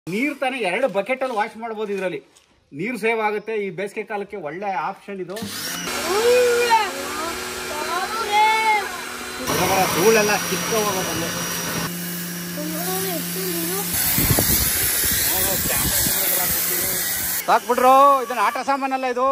ನೀರು ತಾನೇ ಎರಡು ಬಕೆಟ್ ಅಲ್ಲಿ ವಾಶ್ ಮಾಡ್ಬೋದು ಇದರಲ್ಲಿ ನೀರು ಸೇವ್ ಆಗುತ್ತೆ ಈ ಬೇಸಿಗೆ ಕಾಲಕ್ಕೆ ಒಳ್ಳೆ ಆಪ್ಷನ್ ಇದು ಹೊರಗಡೆ ಧೂಳೆಲ್ಲ ಕಿತ್ಕೊ ಹೋಗೋದಲ್ಲ ಸಾಕ್ಬಿಟ್ರು ಇದನ್ನ ಆಟ ಸಾಮಾನಲ್ಲ ಇದು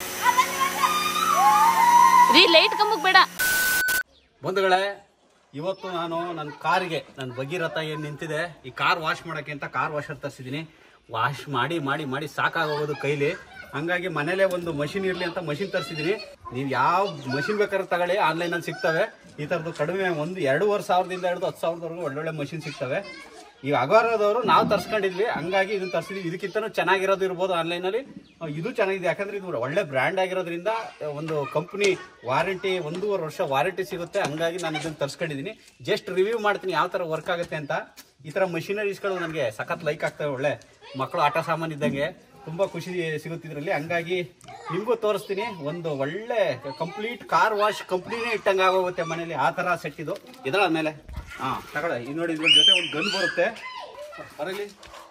ರೀ ಲೈಟ್ ಕಮ್ಮಕ್ ಬೇಡ ಬಂಧುಗಳೇ ಇವತ್ತು ನಾನು ನನ್ನ ಕಾರ್ಗೆ ನನ್ನ ಭಗೀರಥ ಏನು ನಿಂತಿದೆ ಈ ಕಾರ್ ವಾಶ್ ಮಾಡೋಕ್ಕೆ ಅಂತ ಕಾರ್ ವಾಷರ್ ತರಿಸಿದ್ದೀನಿ ವಾಶ್ ಮಾಡಿ ಮಾಡಿ ಮಾಡಿ ಸಾಕಾಗೋಗೋದು ಕೈಲಿ ಹಂಗಾಗಿ ಮನೇಲೆ ಒಂದು ಮಷಿನ್ ಇರಲಿ ಅಂತ ಮಷಿನ್ ತರಿಸಿದ್ದೀನಿ ನೀವು ಯಾವ ಮಷಿನ್ ಬೇಕಾದ್ರೂ ತಗೊಳ್ಳಿ ಆನ್ಲೈನಲ್ಲಿ ಸಿಗ್ತವೆ ಈ ಥರದ್ದು ಕಡಿಮೆ ಒಂದು ಎರಡೂವರೆ ಸಾವಿರದಿಂದ ಹಿಡಿದು ಹತ್ತು ಸಾವಿರದವರೆಗೂ ಒಳ್ಳೊಳ್ಳೆ ಮಷಿನ್ ಸಿಗ್ತವೆ ಈಗ ಅಗೋರದವರು ನಾವು ತರ್ಸ್ಕೊಂಡಿದ್ವಿ ಹಂಗಾಗಿ ಇದನ್ನ ತರಿಸಿದ್ವಿ ಇದಕ್ಕಿಂತ ಚೆನ್ನಾಗಿರೋದು ಇರ್ಬೋದು ಆನ್ಲೈನಲ್ಲಿ ಇದು ಚೆನ್ನಾಗಿದೆ ಯಾಕಂದ್ರೆ ಇದು ಒಳ್ಳೆ ಬ್ರ್ಯಾಂಡ್ ಆಗಿರೋದ್ರಿಂದ ಒಂದು ಕಂಪ್ನಿ ವಾರಂಟಿ ಒಂದೂವರೆ ವರ್ಷ ವಾರಂಟಿ ಸಿಗುತ್ತೆ ಹಂಗಾಗಿ ನಾನು ಇದನ್ನ ತರ್ಸ್ಕೊಂಡಿದ್ದೀನಿ ಜಸ್ಟ್ ರಿವ್ಯೂ ಮಾಡ್ತೀನಿ ಯಾವ ಥರ ವರ್ಕ್ ಆಗುತ್ತೆ ಅಂತ ಈ ಥರ ಮಷಿನರೀಸ್ಗಳು ನನಗೆ ಸಖತ್ ಲೈಕ್ ಆಗ್ತವೆ ಒಳ್ಳೆ ಮಕ್ಕಳು ಆಟ ಸಾಮಾನು ಇದ್ದಂಗೆ ತುಂಬ ಖುಷಿ ಸಿಗುತ್ತೆ ಇದರಲ್ಲಿ ಹಂಗಾಗಿ ನಿಮಗೂ ತೋರಿಸ್ತೀನಿ ಒಂದು ಒಳ್ಳೆ ಕಂಪ್ಲೀಟ್ ಕಾರ್ ವಾಶ್ ಕಂಪ್ನಿನೇ ಇಟ್ಟಂಗೆ ಆಗೋಗುತ್ತೆ ಮನೇಲಿ ಆ ಥರ ಸೆಟ್ ಇದು ಇದರ ಮೇಲೆ ಹಾಂ ತಗೊಳ್ಳಿ ಇದು ನೋಡಿ ಇದ್ರ ಜೊತೆ ಒಂದು ಗನ್ ಬರುತ್ತೆ ಬರಲಿ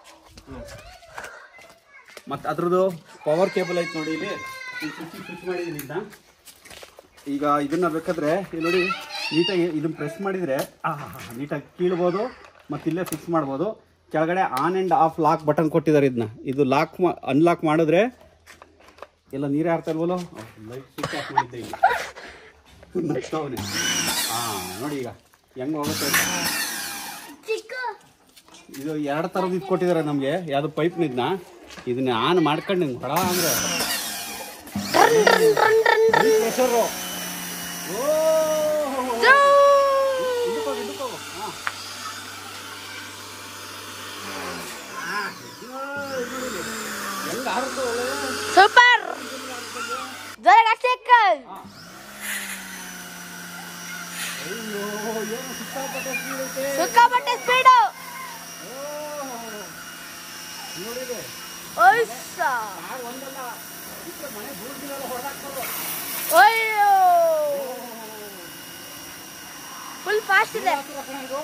ಮತ್ತು ಅದ್ರದ್ದು ಪವರ್ ಕೇಬಲ್ ಐತೆ ನೋಡಿ ಇಲ್ಲಿ ಸ್ವಿಚ್ ಸ್ವಿಚ್ ಮಾಡಿದ್ದೀನಿ ಇದನ್ನ ಈಗ ಇದನ್ನ ಬೇಕಾದ್ರೆ ಇಲ್ಲಿ ನೋಡಿ ನೀಟಾಗಿ ಇದನ್ನ ಪ್ರೆಸ್ ಮಾಡಿದರೆ ನೀಟಾಗಿ ಕೀಳ್ಬೋದು ಮತ್ತು ಇಲ್ಲೇ ಫಿಕ್ಸ್ ಮಾಡ್ಬೋದು ಕೆಳಗಡೆ on and off lock button ಕೊಟ್ಟಿದ್ದಾರೆ ಇದನ್ನ ಇದು ಲಾಕ್ ಅನ್ಲಾಕ್ ಮಾಡಿದ್ರೆ ಎಲ್ಲ ನೀರೇ ಆಡ್ತಾ ಇಲ್ವಲ್ಲ ಲೈಟ್ ಸ್ವಿಚ್ ಆಫ್ ಮಾಡಿದ್ದೆ ಈಗ ನಗ್ತಾವನೆ ಹಾಂ ನೋಡಿ ಈಗ ಹೆಂಗೆ ಹೋಗುತ್ತೆ ಅಂತ. ಇದು ಎರಡು ಥರದ್ದು ಇದು ಕೊಟ್ಟಿದ್ದಾರೆ ನಮಗೆ ಯಾವುದು ಪೈಪ್ನಿದ್ನ ಇದನ್ನ ಆನ್ ಮಾಡ್ಕೊಂಡು ನಿಂಗೆ ಹೊಡ ಅಂದ್ರೆ ಪ್ರೆಷರು ಹೆಂಗ ಆರುತ್ತೆ ಒಳ್ಳೆ ಸೂಪರ್ ಜ್ವರ ಸೈಕಲ್ ಅಯ್ಯೋ ಏನು ಸಿಕ್ಕಾಪಟ್ಟೆ ಸ್ಪೀಡ್ ಐತೆ ಸಿಕ್ಕಾಪಟ್ಟೆ ಸ್ಪೀಡು ನೋಡಿದೆ ಓಯ್ಸ ಕಾರ್ ಒಂದಲ್ಲ ಇದಕ್ಕೆ ಮನೆ ದೂರದಿರಲ್ಲ ಹೊಡೆದಾಕ್ತಾರೆ ಅಯ್ಯೋ ಫುಲ್ ಫಾಸ್ಟ್ ಇದೆ ಇದು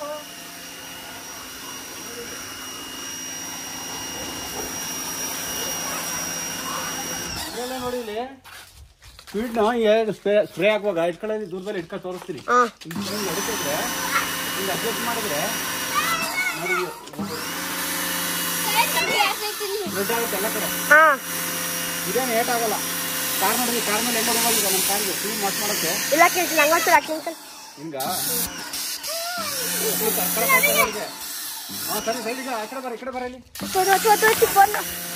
ಇದೆಲ್ಲ ನೋಡಿ ಇಲ್ಲಿ ಸ್ಪೀಡ್ನ ಎರಡು ಸ್ಪ್ರೇ ಸ್ಪ್ರೇ ಹಾಕುವಾಗ ಇಟ್ಕೊಳ್ಳೋದು ದೂರದಲ್ಲಿ ಇಟ್ಕೊಂಡು ತೋರಿಸ್ತೀನಿ ಹಾ ಹಿಂಗೆ ಹಿಂಗೆ ಎಡ್ಕಿದ್ರೆ ಹಿಂಗೆ ಅಡ್ಜಸ್ಟ್ ಮಾಡಿದ್ರೆ ನೋಡಿ ದೊಡ್ಡ ಆಗುತ್ತೆ ಎಲ್ಲ ಕಡೆ ಹಾ ಇದೇನು ಏಟ್ ಆಗಲ್ಲ ಕಾರ್ ನೋಡಿದ್ವಿ ಕಾರ್ ಮೇಲೆ ಎಲ್ಲ ಹೋಗಲ್ಲ ಈಗ ನಮ್ಮ ಕಾರ್ಗೆ ಕ್ಲೀನ್ ವಾಶ್ ಮಾಡೋಕ್ಕೆ ಇಲ್ಲ ಕೇಳ್ಸಿ ನಂಗೊಂಚೂರು ಹಾಕಿ ಅಂಕಲ್ ಹಿಂಗ ಹಾಂ ಸರಿ ಸೈಡ್ ಈಗ ಆ ಕಡೆ ಬರ ಈ ಕಡೆ ಬರ ಇಲ್ಲಿ ಹೊತ್ತು ಹೊತ್ತು ಹೊತ್ತು ಹೊತ್ತು ಫೋನ್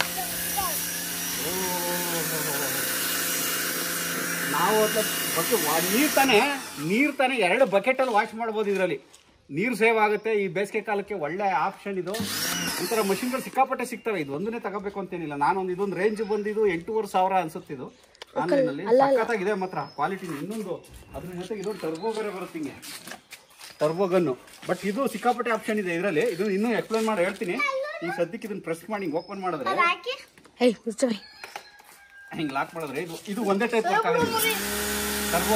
ನಾವು ಬಕ್ಕೆ ನೀರು ತಾನೇ ನೀರು ತಾನೇ ಎರಡು ಬಕೆಟಲ್ಲಿ ವಾಶ್ ಮಾಡ್ಬೋದು ಇದರಲ್ಲಿ ನೀರು ಸೇವ್ ಆಗುತ್ತೆ ಈ ಬೇಸಿಗೆ ಕಾಲಕ್ಕೆ ಒಳ್ಳೆ ಆಪ್ಷನ್ ಇದು ಈ ಥರ ಮಷಿನ್ಗಳು ಸಿಕ್ಕಾಪಟ್ಟೆ ಸಿಗ್ತವೆ ಇದು ಒಂದನ್ನೇ ತಗೋಬೇಕು ಅಂತೇನಿಲ್ಲ ನಾನೊಂದು ಇದೊಂದು ರೇಂಜ್ ಬಂದಿದ್ದು ಎಂಟೂವರೆ ಸಾವಿರ ಅನ್ಸುತ್ತೆ ಇದು ಆನ್ಲೈನಲ್ಲಿ ಸಖತ್ತಾಗಿದೆ ಮಾತ್ರ ಕ್ವಾಲಿಟಿ ಇನ್ನೊಂದು ಅದ್ರ ಜೊತೆಗೆ ಇದೊಂದು ಟರ್ಬೋ ಬೇರೆ ಬರುತ್ತೆ ಹಿಂಗೆ ಟರ್ಬೋ ಗನ್ನು ಬಟ್ ಇದು ಸಿಕ್ಕಾಪಟ್ಟೆ ಆಪ್ಷನ್ ಇದೆ ಇದರಲ್ಲಿ ಇದನ್ನ ಇನ್ನೂ ಎಕ್ಸ್ಪ್ಲೈನ್ ಮಾಡಿ ಹೇಳ್ತೀನಿ ಈ ಸದ್ಯಕ್ಕೆ ಇದನ್ನ ಪ್ರೆಸ್ ಮಾಡಿ ಹಿಂಗೆ ಓಪನ್ ಮಾಡಿದ್ರೆ ಹೇ ಮುಚ್ಚಬಿ ಹಿಂಗೆ ಲಾಕ್ ಮಾಡಿದ್ರೆ ಇದು ಇದು ಒಂದೇ ಟೈಪ್ ವರ್ಕ್ ಆಗುತ್ತೆ ಟರ್ಬೋ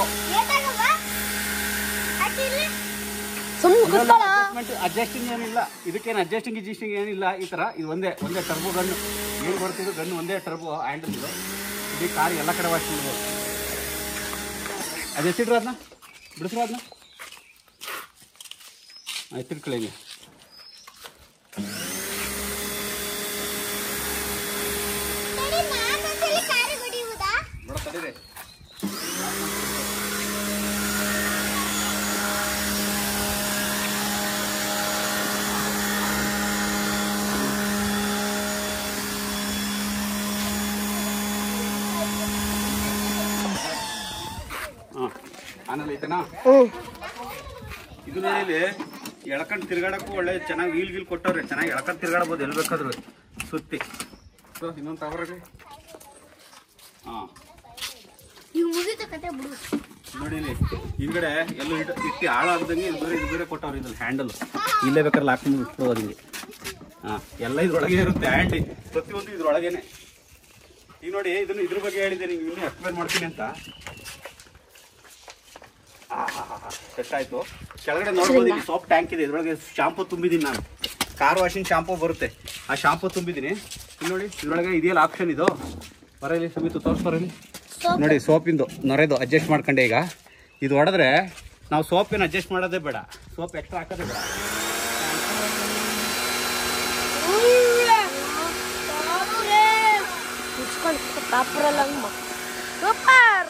ಸುಮ್ಮನೆ ಕುತ್ಕೊಳ್ಳ ಅಡ್ಜಸ್ಟಿಂಗ್ ಏನಿಲ್ಲ ಇದಕ್ಕೇನು ಅಡ್ಜಸ್ಟಿಂಗ್ ಇಜಿಸ್ಟಿಂಗ್ ಏನಿಲ್ಲ ಈ ತರ ಇದು ಒಂದೇ ಒಂದೇ ಟರ್ಬೋ ಗನ್ ಏನು ಬರ್ತಿದ್ದು ಗನ್ ಒಂದೇ ಟರ್ಬೋ ಹ್ಯಾಂಡಲ್ ಇದು ಇಡೀ ಕಾರ್ ಎಲ್ಲ ಕಡೆ ವಾಶ್ ಮಾಡ್ಬೋದು ಅದು ಎತ್ತಿಡ್ರ ಅದನ್ನ ಬಿಡಿಸ್ರ ಅದನ್ನ ಎತ್ತಿಟ್ಕೊಳ್ಳಿ ಹಿಂಗೆ ನೋಡ ತಡೀರಿ ಹಾಂ ಆಮೇಲೆ ಐತನಾ ಹ್ಞೂ ಇದು ನೋಡಿ ಇಲ್ಲಿ ಎಳ್ಕೊಂಡು ತಿರ್ಗಾಡಕ್ಕೂ ಒಳ್ಳೆ ಚೆನ್ನಾಗಿ ವೀಲ್ ಗೀಲ್ ಕೊಟ್ಟವ್ರೆ ಚೆನ್ನಾಗಿ ಎಳ್ಕೊಂಡು ತಿರ್ಗಾಡಬೋದು ಎಲ್ಲಿ ಬೇಕಾದ್ರೂ ಸುತ್ತಿ ಸೊ ಇನ್ನೊಂದು ತಗೊಳ್ರಿ ಹಾಂ ಇವು ಮುಗಿತ ಕತೆ ಬಿಡು ನೋಡಿ ಇಲ್ಲಿ ಹಿಂದ್ಗಡೆ ಎಲ್ಲೂ ಇಟ್ಟು ಇಟ್ಟು ಹಾಳಾಗ್ದಂಗೆ ಇದು ಬೇರೆ ಇದು ಬೇರೆ ಕೊಟ್ಟವ್ರೆ ಇದ್ರಲ್ಲಿ ಹ್ಯಾಂಡಲ್ ಇಲ್ಲೇ ಬೇಕಾದ್ರೆ ಹಾಕೊಂಡು ಇಟ್ಬಿಡೋದು ಹಿಂಗೆ ಹಾಂ ಎಲ್ಲ ಇದ್ರೊಳಗೆ ಇರುತ್ತೆ ಹ್ಯಾಂಡಿ ಪ್ರತಿಯೊಂದು ಇದ್ರೊಳಗೇನೆ ಈಗ ನೋಡಿ ಇದನ್ನು ಇದ್ರ ಬಗ್ಗೆ ಹೇಳಿದ್ದೆ ನಿಮ್ಗೆ ಇನ್ನೂ ಎಕ್ಸ್ಪ್ಲೇನ್ ಮಾಡ್ತೀನಿ ಅಂತ ಸೆಟ್ ಆಯ್ತು ಕೆಳಗಡೆ ನೋಡ್ಬೋದು ಇಲ್ಲಿ ಸೋಪ್ ಟ್ಯಾಂಕ್ ಇದೆ ಇದ್ರೊಳಗೆ ಶಾಂಪೂ ತುಂಬಿದ್ದೀನಿ ನಾನು ಕಾರ್ ವಾಷಿಂಗ್ ಶಾಂಪೂ ಬರುತ್ತೆ ಆ ಶಾಂಪು ತುಂಬಿದ್ದೀನಿ ಇಲ್ಲಿ ನೋಡಿ ಇದ್ರೊಳಗೆ ಇದೆಯಲ್ಲ ಆಪ್ಷನ್ ಇದು ಬರಲಿ ಸಮಿತು ತೋರ್ಸ್ ಬರಲಿ ನೋಡಿ ಸೋಪಿಂದು ನೊರೆದು ಅಡ್ಜಸ್ಟ್ ಮಾಡ್ಕೊಂಡೆ ಈಗ ಇದು ಹೊಡೆದ್ರೆ ನಾವು ಸೋಪಿನ ಅಡ್ಜಸ್ಟ್ ಮಾಡೋದೇ ಬೇಡ ಸೋಪ್ ಎಕ್ಸ್ಟ್ರಾ ಹಾಕೋದೇ ಬೇಡ ಮುಚ್ಕೊಂಡು ಕಾಪುರಲ್ಲ ಸೂಪರ್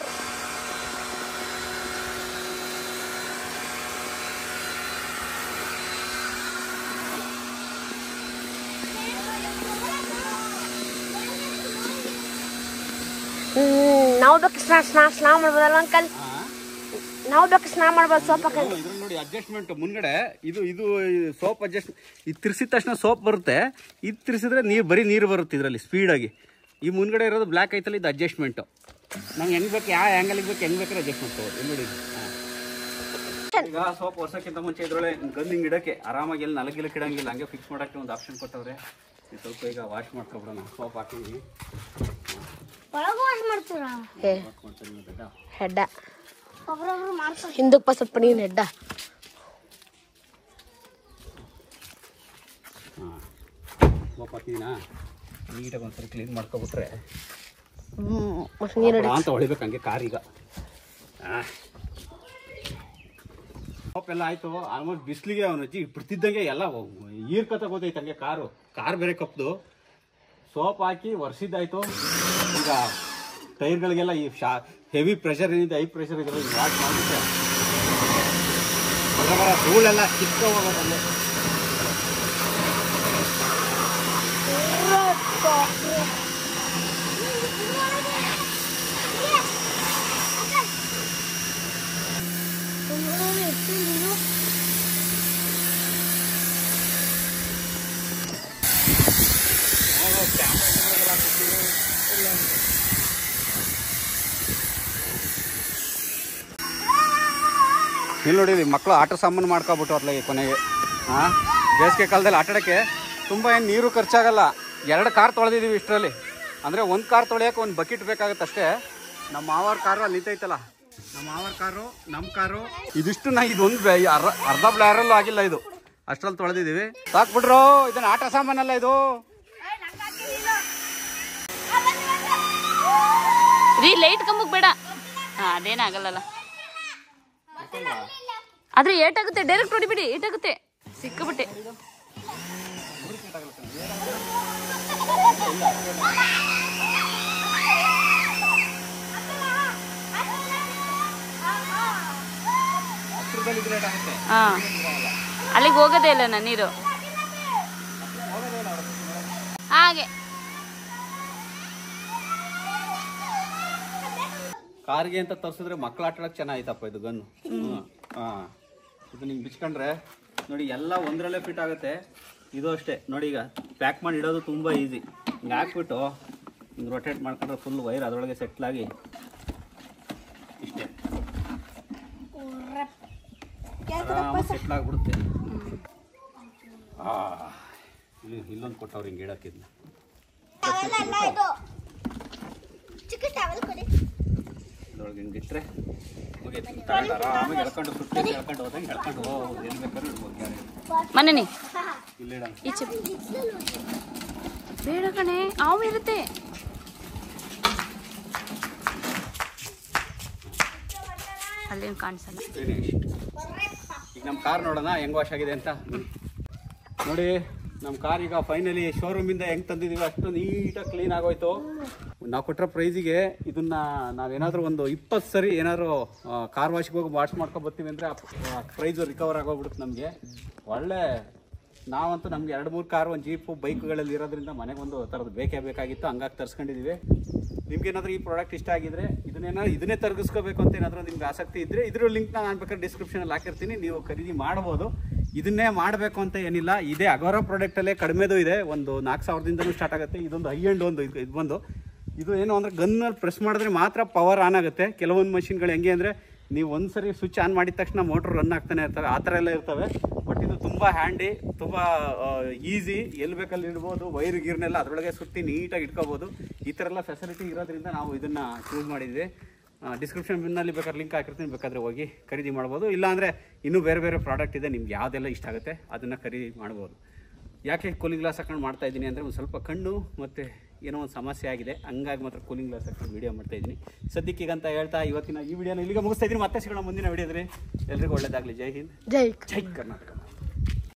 ನಾವು ಬೇಕು ಸ್ನಾ ಸ್ನಾ ಸ್ನಾನ ಮಾಡ್ಬೋದಲ್ಲ ಅಂಕಲ್ ನಾವು ಬೇಕು ಸ್ನಾನ ಮಾಡ್ಬೋದು ಸೋಪ್ ಹಾಕೊಂಡು ಇದ್ರಲ್ಲಿ ನೋಡಿ ಅಡ್ಜಸ್ಟ್ಮೆಂಟ್ ಮುಂದ್ಗಡೆ ಇದು ಇದು ಸೋಪ್ ಅಡ್ಜಸ್ಟ್ ಇದು ತಿರ್ಸಿದ ತಕ್ಷಣ ಸೋಪ್ ಬರುತ್ತೆ ಇದು ತಿರ್ಸಿದ್ರೆ ನೀರು ಬರೀ ನೀರು ಬರುತ್ತೆ ಇದರಲ್ಲಿ ಸ್ಪೀಡಾಗಿ ಈ ಮುಂದ್ಗಡೆ ಇರೋದು ಬ್ಲ್ಯಾಕ್ ಐತಲ್ಲ ಇದು ಅಡ್ಜಸ್ಟ್ಮೆಂಟು ನಮ್ಗೆ ಹೆಂಗ್ ಬೇಕು ಯಾವ ಆ್ಯಂಗಲ್ಗೆ ಬೇಕು ಹೆಂಗ್ ಬೇಕಾದ್ರೆ ಅಡ್ಜಸ್ಟ್ ಮಾಡ್ಕೋಬೋದು ಇಲ್ಲಿ ನೋಡಿ ಹಾ. ಈಗ ಸೋಪ್ ವರ್ಷಕ್ಕಿಂತ ಮುಂಚೆ ಇದ್ರೊಳಗೆ ಗನ್ ಹಿಂಗೆ ಇಡಕ್ಕೆ ಆರಾಮಾಗಿ ಎಲ್ಲಿ ನಲಗಿಲಕ್ಕೆ ಇಡಂಗಿಲ್ಲ ಹಂಗೆ ಫಿಕ್ಸ್ ಮಾಡೋಕ್ಕೆ ಒಂದು ಆಪ್ಷನ್ ಕೊಟ್ಟವ್ರೆ ಇದು ಸ್ವಲ್ಪ ಈಗ ವಾಶ್ ಮಾಡ್ಕೊಬಿಡೋಣ ಸೋಪ್ ಹಾಕಿದ್ದೀನಿ ಒಳಗೂ ವಾಶ್ ಮಾಡ್ತೀರಾ ಏ ವಾಶ್ ಮಾಡ್ತೀನಿ ಬೇಡ ಹೆಡ್ಡ ಒಬ್ರೊಬ್ರು ಮಾಡ್ತಾರೆ ಹಿಂದಕ್ಕೆ ಪಸತ್ ನೀನು ಹೆಡ್ಡ ಹಾಂ ಸೋಪ್ ಹಾಕಿದ್ದೀನಾ ನೀಟಾಗಿ ಒಂದ್ಸರಿ ಕ್ಲೀನ್ ಮಾಡ್ಕೊಬಿಟ್ರೆ ಮತ್ತೆ ನೀರು ಬಾ ಅಂತ ಹೊಳಿಬೇಕು ಹಂಗೆ ಕಾರ್ ಈಗ ಸೋಪ್ ಎಲ್ಲ ಆಯ್ತು ಆಲ್ಮೋಸ್ಟ್ ಬಿಸಿಲಿಗೆ ಅವನು ಅಜ್ಜಿ ಬಿಡ್ತಿದ್ದಂಗೆ ಎಲ್ಲ ಈರ್ಕತ ಗೊತ್ತೈತೆ ಹಂಗೆ ಕಾರು ಕಾರ್ ಬೇರೆ ಕಪ್ದು ಸೋಪ್ ಹಾಕಿ ವರ್ಷಿದ್ದಾಯ್ತು ಈಗ ಟೈರ್ಗಳಿಗೆಲ್ಲ ಈ ಶಾ ಹೆವಿ ಪ್ರೆಷರ್ ಏನಿದೆ ಹೈ ಪ್ರೆಷರ್ ಇದೆ ವಾಶ್ ಮಾಡಿಬಿಟ್ಟೆ ಬರ ಬರ ಧೂಳೆಲ್ಲ ಕಿತ್ಕೊ ಹೋಗೋದಲ್ಲೇ ಇಲ್ಲಿ ನೋಡಿ ಮಕ್ಕಳು ಆಟ ಸಾಮಾನು ಮಾಡ್ಕೊಬಿಟ್ಟು ಅತ್ಲಾಗೆ ಕೊನೆಗೆ ಹಾಂ ಬೇಸಿಗೆ ಕಾಲದಲ್ಲಿ ಆಟಾಡೋಕ್ಕೆ ತುಂಬ ಏನು ನೀರು ಖರ್ಚಾಗಲ್ಲ ಎರಡು ಕಾರ್ ತೊಳೆದಿದ್ದೀವಿ ಇಷ್ಟರಲ್ಲಿ ಅಂದರೆ ಒಂದು ಕಾರ್ ತೊಳೆಯೋಕೆ ಒಂದು ಬಕೆಟ್ ಬೇಕಾಗುತ್ತೆ ಅಷ್ಟೇ ನಮ್ಮ ಮಾವಾರ ಕಾರು ಅಲ್ಲಿ ನಿಂತೈತಲ್ಲ ನಮ್ಮ ಮಾವಾರ ಕಾರು ನಮ್ಮ ಕಾರು ಇದಿಷ್ಟು ನಾ ಇದೊಂದು ಬೆ- ಅರ್ಧ ಅರ್ಧ ಬ್ಲಾರಲ್ಲೂ ಆಗಿಲ್ಲ ಇದು ಅಷ್ಟರಲ್ಲಿ ತೊಳೆದಿದ್ದೀವಿ ಸಾಕ್ಬಿಟ್ರು ಇದನ್ನ ಆಟ ಸಾಮಾನಲ್ಲ ಇದು ರೀ ಲೈಟ್ ಕಂಬಕ್ ಬೇಡ ಹಾ ಅದೇನಾಗಲ್ಲಲ್ಲ ಆದ್ರೆ ಏಟಾಗುತ್ತೆ ಡೈರೆಕ್ಟ್ ಹೊಡಿಬಿಡಿ ಏಟಾಗುತ್ತೆ ಸಿಕ್ಕಬಿಟ್ಟೆ ಹಾ ಅಲ್ಲಿಗೆ ಹೋಗೋದೇ ಇಲ್ಲ ನಾ ನೀರು ಹಾಗೆ ಕಾರ್ಗೆ ಅಂತ ತರ್ಸಿದ್ರೆ ಮಕ್ಳು ಆಟ ಆಡಕ್ಕೆ ಚೆನ್ನಾಗಿತ್ತಪ್ಪ ಇದು ಗನ್ನು ಹಾಂ ಇದು ನಿಂಗೆ ಬಿಚ್ಕೊಂಡ್ರೆ ನೋಡಿ ಎಲ್ಲ ಒಂದರಲ್ಲೇ ಫಿಟ್ ಆಗುತ್ತೆ ಇದು ಅಷ್ಟೇ ನೋಡಿ ಈಗ ಪ್ಯಾಕ್ ಮಾಡಿ ಇಡೋದು ತುಂಬ ಈಸಿ ಹಿಂಗೆ ಹಾಕ್ಬಿಟ್ಟು ಹಿಂಗೆ ರೊಟೇಟ್ ಮಾಡ್ಕೊಂಡ್ರೆ ಫುಲ್ ವೈರ್ ಅದರೊಳಗೆ ಸೆಟ್ಲಾಗಿ ಇಷ್ಟೇ ಆರಾಮಾಗಿ ಸೆಟ್ಲ್ ಆಗಿಬಿಡುತ್ತೆ ಇಲ್ಲಿ ಇಲ್ಲೊಂದು ಕೊಟ್ಟವ್ರು ಹಿಂಗೆ ಇಡೋಕ್ಕಿದ್ನ ಚಿಕ್ಕ ಟವಲ್ ಕೊಡಿ ಇದ್ರೊಳಗೆ ಹಿಂಗೆ ಇಟ್ಟರೆ ಮುಗೀತು ತಗೊಂಡು ಆರಾಮಾಗಿ ಎಳ್ಕೊಂಡು ಸುಟ್ಟು ಎಳ್ಕೊಂಡು ಹೋದಂಗೆ ಎಳ್ಕೊಂಡು ಹೋಗ್ಬೋದು ಎಲ್ಲಿ ಬೇಕಾದ್ರೂ ಇಡ್ಬೋದು ಗ್ಯಾರೇಜ್ ಮನೆ ಇಲ್ಲಿ ಇಡೋಣ ಈಚೆ ಬೇಡ ಕಣೆ ಹಾವು ಇರುತ್ತೆ ಅಲ್ಲೇನು ಕಾಣಿಸಲ್ಲ ಫಿನಿಶ್ ಈಗ ನಮ್ಮ ಕಾರ್ ನೋಡೋಣ ಹೆಂಗ್ ವಾಶ್ ಆಗಿದೆ ಅಂತ ನೋಡಿ ನಮ್ಮ ಕಾರ್ ಈಗ ಫೈನಲಿ ಶೋರೂಮಿಂದ ಹೆಂಗ್ ತಂದಿದೀವಿ ಅಷ್ಟು ನೀಟಾಗಿ ಕ್ಲೀನ್ ಆಗೋಯ್ತು ನಾವು ಕೊಟ್ಟಿರೋ ಪ್ರೈಸಿಗೆ ಇದನ್ನ ನಾವೇನಾದ್ರೂ ಒಂದು ಇಪ್ಪತ್ತು ಸರಿ ಏನಾದ್ರು ಕಾರ್ ವಾಶ್ಗೆ ಹೋಗಿ ವಾಶ್ ಮಾಡ್ಕೊ ಬರ್ತೀವಿ ಅಂದರೆ ಆ ಪ್ರೈಸು ರಿಕವರ್ ಆಗೋಗ್ಬಿಡುತ್ತೆ ನಮಗೆ ಒಳ್ಳೆ ನಾವಂತೂ ನಮ್ಗೆ ಎರಡು ಮೂರು ಕಾರ್ ಒಂದು ಜೀಪು ಬೈಕ್ಗಳಲ್ಲಿ ಇರೋದ್ರಿಂದ ಮನೆಗೆ ಒಂದು ಥರದ್ದು ಬೇಕೇ ಬೇಕಾಗಿತ್ತು ಹಂಗಾಗಿ ತರಿಸ್ಕೊಂಡಿದ್ದೀವಿ ನಿಮ್ಗೆ ಏನಾದರೂ ಈ ಪ್ರಾಡಕ್ಟ್ ಇಷ್ಟ ಆಗಿದ್ರೆ ಇದನ್ನೇನಾದ್ರು ಇದನ್ನೇ ತರಗಿಸ್ಕೋಬೇಕು ಅಂತ ಏನಾದರೂ ನಿಮ್ಗೆ ಆಸಕ್ತಿ ಇದ್ದರೆ ಇದ್ರ ಲಿಂಕ್ನ ನಾನು ಬೇಕಾದ್ರೆ ಡಿಸ್ಕ್ರಿಪ್ಷನಲ್ಲಿ ಹಾಕಿರ್ತೀನಿ ನೀವು ಖರೀದಿ ಮಾಡ್ಬೋದು ಇದನ್ನೇ ಮಾಡಬೇಕು ಅಂತ ಏನಿಲ್ಲ ಇದೇ ಅಗೋರ ಪ್ರಾಡಕ್ಟಲ್ಲೇ ಕಡಿಮೆದು ಇದೆ ಒಂದು ನಾಲ್ಕು ಸಾವಿರದಿಂದಲೂ ಸ್ಟಾರ್ಟ್ ಆಗುತ್ತೆ ಇದೊಂದು ಹೈ ಎಂಡ್ ಒಂದು ಇದು ಇದು ಬಂದು ಇದು ಏನು ಅಂದರೆ ಗನ್ನಲ್ಲಿ ಪ್ರೆಸ್ ಮಾಡಿದ್ರೆ ಮಾತ್ರ ಪವರ್ ಆನ್ ಆಗುತ್ತೆ ಕೆಲವೊಂದು ಮಷಿನ್ಗಳು ಹೆಂಗೆ ಅಂದರೆ ನೀವು ಒಂದು ಸರಿ ಸ್ವಿಚ್ ಆನ್ ಮಾಡಿದ ತಕ್ಷಣ ಮೋಟ್ರ್ ರನ್ ಆಗ್ತಾನೆ ಇರ್ತವೆ ಆ ಥರ ಎಲ್ಲ ಇರ್ತವೆ ಬಟ್ ಇದು ತುಂಬ ಹ್ಯಾಂಡಿ ತುಂಬ ಈಸಿ ಎಲ್ಲಿ ಬೇಕಲ್ಲಿ ಇಡ್ಬೋದು ವೈರ್ ಗೀರ್ನೆಲ್ಲ ಅದರೊಳಗೆ ಸುತ್ತಿ ನೀಟಾಗಿ ಇಟ್ಕೋಬೋದು ಈ ಥರ ಎಲ್ಲ ಫೆಸಿಲಿಟಿ ಇರೋದ್ರಿಂದ ನಾವು ಇದನ್ನು ಚೂಸ್ ಮಾಡಿದ್ವಿ ಡಿಸ್ಕ್ರಿಪ್ಷನ್ ಬಿನ್ನಲ್ಲಿ ಬೇಕಾದ್ರೆ ಲಿಂಕ್ ಹಾಕಿರ್ತೀನಿ ಬೇಕಾದ್ರೆ ಹೋಗಿ ಖರೀದಿ ಮಾಡ್ಬೋದು ಇಲ್ಲಾಂದರೆ ಇನ್ನೂ ಬೇರೆ ಬೇರೆ ಪ್ರಾಡಕ್ಟ್ ಇದೆ ನಿಮ್ಗೆ ಯಾವುದೆಲ್ಲ ಇಷ್ಟ ಆಗುತ್ತೆ ಅದನ್ನು ಖರೀದಿ ಮಾಡ್ಬೋದು ಯಾಕೆ ಕೂಲಿಂಗ್ ಗ್ಲಾಸ್ ಹಾಕೊಂಡು ಮಾಡ್ತಾ ಇದ್ದೀನಿ ಅಂದರೆ ಒಂದು ಸ್ವಲ್ಪ ಕಣ್ಣು ಮತ್ತು ಏನೋ ಒಂದು ಸಮಸ್ಯೆ ಆಗಿದೆ ಹಂಗಾಗಿ ಮಾತ್ರ ಕೂಲಿಂಗ್ ಗ್ಲಾಸ್ ಹಾಕೊಂಡು ವಿಡಿಯೋ ಮಾಡ್ತಾ ಇದ್ದೀನಿ ಸದ್ಯಕ್ಕೆ ಈಗ ಅಂತ ಹೇಳ್ತಾ ಇವತ್ತಿನ ಈ ವಿಡಿಯೋನ ಇಲ್ಲಿಗೆ ಮುಗಿಸ್ತಾ ಇದ್ದೀನಿ ಮತ್ತೆ ಸಿಗೋಣ ಮುಂದಿನ ವಿಡಿಯೋದಲ್ಲಿ ಎಲ್ರಿಗೂ ಒಳ್ಳೇದಾಗಲಿ ಜೈ ಹಿಂದ್ ಜೈ ಜೈ ಕರ್ನಾಟಕ